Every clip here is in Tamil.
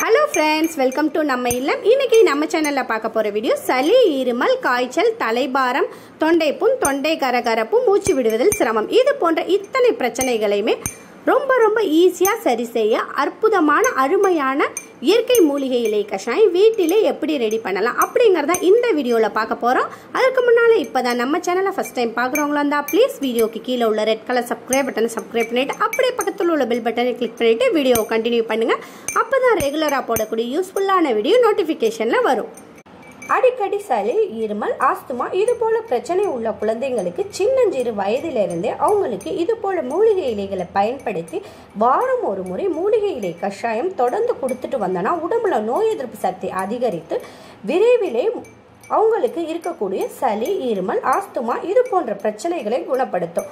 ஹலோ ஃப்ரெண்ட்ஸ் வெல்கம் டு நம்ம இல்லம் இன்னைக்கு நம்ம சேனலில் பார்க்க போகிற வீடியோ சளி இருமல் காய்ச்சல் தலைபாரம் தொண்டைப்புண் தொண்டை கரகரப்பு மூச்சு விடுவதில் சிரமம் இது போன்ற இத்தனை பிரச்சனைகளையுமே ரொம்ப ரொம்ப ஈஸியாக சரி செய்ய அற்புதமான அருமையான இயற்கை மூலிகை இலை கஷாயம் வீட்டிலே எப்படி ரெடி பண்ணலாம் அப்படிங்கிறத இந்த வீடியோவில் பார்க்க போகிறோம் அதுக்கு முன்னால் இப்போ தான் நம்ம சேனலை ஃபஸ்ட் டைம் பார்க்குறவங்களா இருந்தால் ப்ளீஸ் வீடியோக்கு கீழே உள்ள ரெட் கலர் சப்ஸ்கிரைப் பட்டனை சப்ஸ்கிரைப் பண்ணிவிட்டு அப்படியே பக்கத்தில் உள்ள பெல் பட்டனை கிளிக் பண்ணிவிட்டு வீடியோவை கண்டினியூ பண்ணுங்கள் அப்போ தான் ரெகுலராக போடக்கூடிய யூஸ்ஃபுல்லான வீடியோ நோட்டிஃபிகேஷனில் வரும் அடிக்கடி சளி இருமல் ஆஸ்துமா இது போல பிரச்சனை உள்ள குழந்தைங்களுக்கு சின்னஞ்சிறு வயதிலிருந்தே அவங்களுக்கு இது போல மூலிகை இலைகளை பயன்படுத்தி வாரம் ஒரு முறை மூலிகை இலை கஷாயம் தொடர்ந்து கொடுத்துட்டு வந்தோன்னா உடம்புல நோய் எதிர்ப்பு சக்தி அதிகரித்து விரைவிலே அவங்களுக்கு இருக்கக்கூடிய சளி இருமல் ஆஸ்துமா இது போன்ற பிரச்சனைகளை குணப்படுத்தும்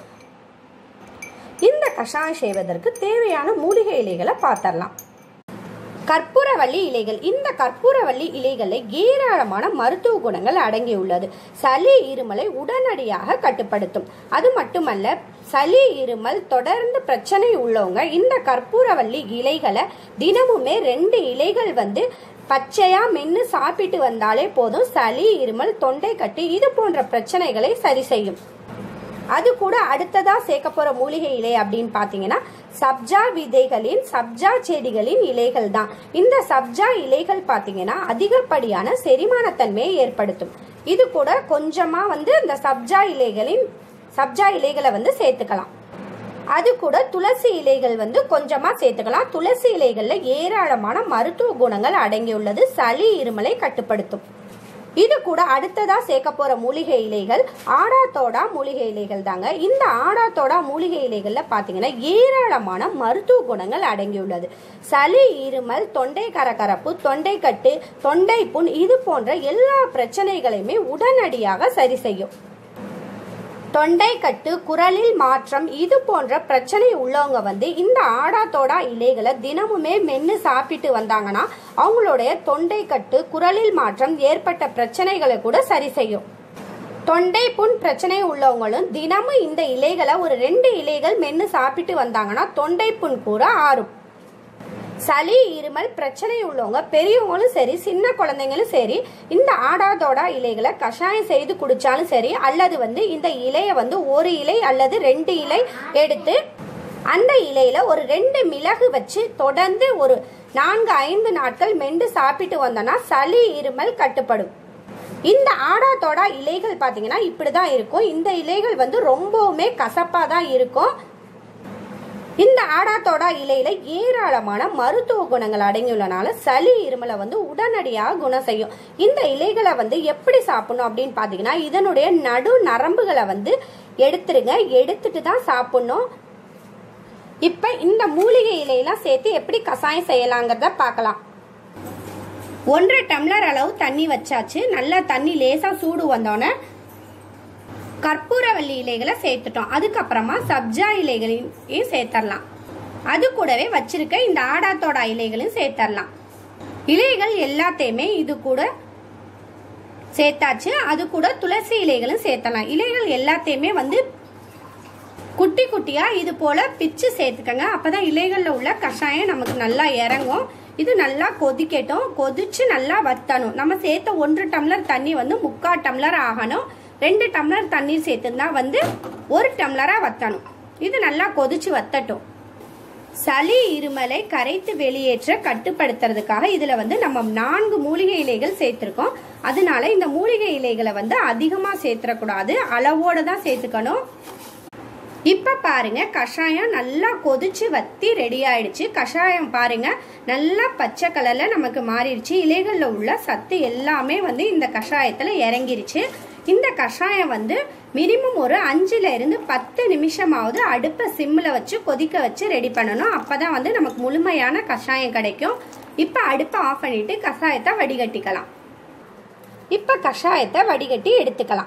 இந்த கஷாயம் செய்வதற்கு தேவையான மூலிகை இலைகளை பார்த்தரலாம் கற்பூரவள்ளி இலைகள் இந்த கற்பூரவள்ளி இலைகளில் ஏராளமான மருத்துவ குணங்கள் அடங்கியுள்ளது சளி இருமலை உடனடியாக கட்டுப்படுத்தும் அது மட்டுமல்ல சளி இருமல் தொடர்ந்து பிரச்சனை உள்ளவங்க இந்த கற்பூரவள்ளி இலைகளை தினமுமே ரெண்டு இலைகள் வந்து பச்சையா மென்னு சாப்பிட்டு வந்தாலே போதும் சளி இருமல் தொண்டை கட்டி இது போன்ற பிரச்சனைகளை சரி செய்யும் அது கூட அடுத்ததா சேர்க்க போற மூலிகை இலை அப்படின்னு பாத்தீங்கன்னா சப்ஜா விதைகளின் சப்ஜா செடிகளின் இலைகள் தான் இந்த சப்ஜா இலைகள் பாத்தீங்கன்னா அதிகப்படியான செரிமானத்தன்மையை ஏற்படுத்தும் இது கூட கொஞ்சமா வந்து இந்த சப்ஜா இலைகளின் சப்ஜா இலைகளை வந்து சேர்த்துக்கலாம் அது கூட துளசி இலைகள் வந்து கொஞ்சமா சேர்த்துக்கலாம் துளசி இலைகள்ல ஏராளமான மருத்துவ குணங்கள் அடங்கியுள்ளது சளி இருமலை கட்டுப்படுத்தும் இது கூட அடுத்ததா சேர்க்க போற மூலிகை இலைகள் ஆடாத்தோடா மூலிகை இலைகள் தாங்க இந்த ஆடாத்தோடா மூலிகை இலைகள்ல பாத்தீங்கன்னா ஏராளமான மருத்துவ குணங்கள் அடங்கியுள்ளது சளி இருமல் தொண்டை கரகரப்பு தொண்டை கட்டு தொண்டை புண் இது போன்ற எல்லா பிரச்சனைகளையுமே உடனடியாக சரி செய்யும் தொண்டை கட்டு குரலில் மாற்றம் இது போன்ற பிரச்சனை உள்ளவங்க வந்து இந்த ஆடாத்தோடா இலைகளை தினமுமே மென்னு சாப்பிட்டு வந்தாங்கன்னா அவங்களுடைய தொண்டை கட்டு குரலில் மாற்றம் ஏற்பட்ட பிரச்சனைகளை கூட சரி செய்யும் தொண்டை புண் பிரச்சனை உள்ளவங்களும் தினமும் இந்த இலைகளை ஒரு ரெண்டு இலைகள் மென்னு சாப்பிட்டு வந்தாங்கன்னா தொண்டை புண் கூட ஆறும் சளி இருமல் பிரச்சனை உள்ளவங்க பெரியவங்களும் சரி சின்ன குழந்தைங்களும் சரி இந்த ஆடாதோடா இலைகளை கஷாயம் செய்து குடிச்சாலும் சரி அல்லது வந்து இந்த இலையை வந்து ஒரு இலை அல்லது ரெண்டு இலை எடுத்து அந்த இலையில ஒரு ரெண்டு மிளகு வச்சு தொடர்ந்து ஒரு நான்கு ஐந்து நாட்கள் மெண்டு சாப்பிட்டு வந்தோம்னா சளி இருமல் கட்டுப்படும் இந்த ஆடாத்தோடா இலைகள் பார்த்தீங்கன்னா இப்படிதான் இருக்கும் இந்த இலைகள் வந்து ரொம்பவுமே கசப்பா தான் இருக்கும் இந்த ஆடாத்தோடா இலையில ஏராளமான மருத்துவ குணங்கள் அடங்கியுள்ளனால சளி இருமலை வந்து உடனடியாக குணம் செய்யும் இந்த இலைகளை வந்து எப்படி சாப்பிடணும் அப்படின்னு பாத்தீங்கன்னா இதனுடைய நடு நரம்புகளை வந்து எடுத்துருங்க எடுத்துட்டு தான் சாப்பிடணும் இப்ப இந்த மூலிகை இலையெல்லாம் சேர்த்து எப்படி கஷாயம் செய்யலாங்கிறத பார்க்கலாம் ஒன்றரை டம்ளர் அளவு தண்ணி வச்சாச்சு நல்லா தண்ணி லேசா சூடு வந்தோடனே கற்பூரவல்லி இலைகளை சேர்த்துட்டோம் அதுக்கப்புறமா சப்ஜா இலைகளையும் சேர்த்தரலாம் அது கூடவே வச்சிருக்க இந்த ஆடாத்தோட இலைகளையும் சேர்த்தரலாம் இலைகள் எல்லாத்தையுமே இது கூட சேர்த்தாச்சு அது கூட துளசி இலைகளும் சேர்த்தலாம் இலைகள் எல்லாத்தையுமே வந்து குட்டி குட்டியா இது போல பிச்சு சேர்த்துக்கங்க அப்பதான் இலைகள்ல உள்ள கஷாயம் நமக்கு நல்லா இறங்கும் இது நல்லா கொதிக்கட்டும் கொதிச்சு நல்லா வத்தணும் நம்ம சேர்த்த ஒன்று டம்ளர் தண்ணி வந்து முக்கால் டம்ளர் ஆகணும் ரெண்டு டம்ளர் தண்ணீர் சேர்த்துருந்தா வந்து ஒரு டம்ளரா வத்தணும் இது நல்லா கொதிச்சு வத்தட்டும் சளி இருமலை கரைத்து வெளியேற்ற கட்டுப்படுத்துறதுக்காக இதுல வந்து நம்ம நான்கு மூலிகை இலைகள் சேர்த்திருக்கோம் அதனால இந்த மூலிகை இலைகளை வந்து அதிகமா சேர்த்துடக்கூடாது அளவோட தான் சேர்த்துக்கணும் இப்ப பாருங்க கஷாயம் நல்லா கொதிச்சு வத்தி ரெடி ஆயிடுச்சு கஷாயம் பாருங்க நல்லா பச்சை கலர்ல நமக்கு மாறிடுச்சு இலைகள்ல உள்ள சத்து எல்லாமே வந்து இந்த கஷாயத்துல இறங்கிருச்சு இந்த கஷாயம் வந்து மினிமம் ஒரு அஞ்சுல இருந்து பத்து நிமிஷமாவது அடுப்பை சிம்மில் வச்சு கொதிக்க வச்சு ரெடி பண்ணணும் அப்பதான் வந்து நமக்கு முழுமையான கஷாயம் கிடைக்கும் இப்போ அடுப்பை ஆஃப் பண்ணிட்டு கஷாயத்தை வடிகட்டிக்கலாம் இப்போ கஷாயத்தை வடிகட்டி எடுத்துக்கலாம்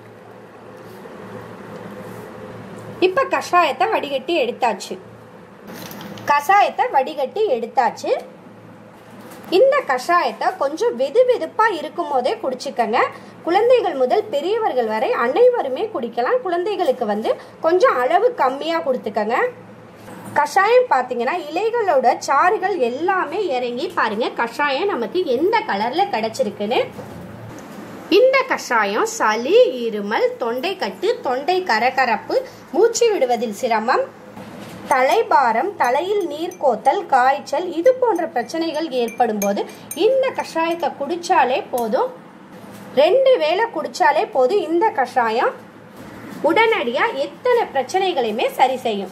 இப்போ கஷாயத்தை வடிகட்டி எடுத்தாச்சு கஷாயத்தை வடிகட்டி எடுத்தாச்சு இந்த கஷாயத்தை கொஞ்சம் வெது வெதுப்பா இருக்கும் போதே குடிச்சுக்கங்க குழந்தைகள் முதல் பெரியவர்கள் வரை அனைவருமே குடிக்கலாம் குழந்தைகளுக்கு வந்து கொஞ்சம் அளவு கம்மியாக கொடுத்துக்கங்க கஷாயம் பார்த்தீங்கன்னா இலைகளோட சாறுகள் எல்லாமே இறங்கி பாருங்க கஷாயம் நமக்கு எந்த கலர்ல கிடைச்சிருக்குன்னு இந்த கஷாயம் சளி இருமல் தொண்டை கட்டு தொண்டை கரகரப்பு மூச்சு விடுவதில் சிரமம் தலைபாரம் தலையில் நீர் கோத்தல் காய்ச்சல் இது போன்ற பிரச்சனைகள் ஏற்படும் போது இந்த கஷாயத்தை குடிச்சாலே போதும் ரெண்டு வேளை குடிச்சாலே போதும் இந்த கஷாயம் உடனடியாக எத்தனை பிரச்சனைகளையுமே சரி செய்யும்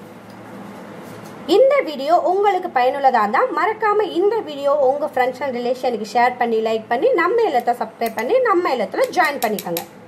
இந்த வீடியோ உங்களுக்கு பயனுள்ளதாக இருந்தால் மறக்காமல் இந்த வீடியோ உங்கள் ஃப்ரெண்ட்ஸ் அண்ட் ரிலேஷனுக்கு ஷேர் பண்ணி லைக் பண்ணி நம்ம இல்லத்தை சப்ஸ்கிரைப் பண்ணி நம்ம இல்லத்தில் ஜாயின் பண்ணிக்கோங்க